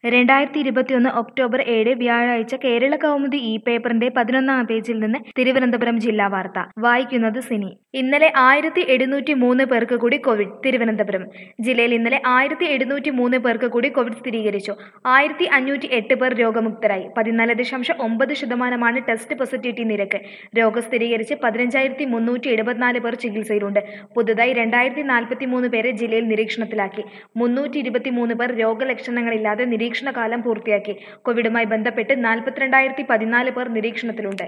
രണ്ടായിരത്തി ഇരുപത്തിയൊന്ന് ഒക്ടോബർ ഏഴ് വ്യാഴാഴ്ച കേരള കൗമുദി ഇ പേപ്പറിന്റെ പതിനൊന്നാം പേജിൽ നിന്ന് തിരുവനന്തപുരം ജില്ലാ വാർത്ത വായിക്കുന്നത് സിനി ഇന്നലെ ആയിരത്തി എഴുന്നൂറ്റി മൂന്ന് പേർക്ക് കൂടി കോവിഡ് തിരുവനന്തപുരം ജില്ലയിൽ ഇന്നലെ ആയിരത്തി എഴുന്നൂറ്റി മൂന്ന് പേർക്ക് കൂടി കോവിഡ് സ്ഥിരീകരിച്ചു ആയിരത്തി അഞ്ഞൂറ്റി എട്ട് പേർ രോഗമുക്തരായി പതിനാല് ദശാംശം ഒമ്പത് ശതമാനമാണ് ടെസ്റ്റ് പോസിറ്റിവിറ്റി നിരക്ക് രോഗം സ്ഥിരീകരിച്ച് പതിനഞ്ചായിരത്തി മുന്നൂറ്റി എഴുപത്തിനാല് പേർ ചികിത്സയിലുണ്ട് പുതുതായി രണ്ടായിരത്തി നാൽപ്പത്തി മൂന്ന് പേരെ ജില്ലയിൽ നിരീക്ഷണത്തിലാക്കി മുന്നൂറ്റി ഇരുപത്തി മൂന്ന് പേർ രോഗലക്ഷണങ്ങളില്ലാതെ നിരീക്ഷണ കാലം പൂർത്തിയാക്കി കോവിഡുമായി ബന്ധപ്പെട്ട് നാൽപ്പത്തിരണ്ടായിരത്തി പതിനാല് പേർ നിരീക്ഷണത്തിലുണ്ട്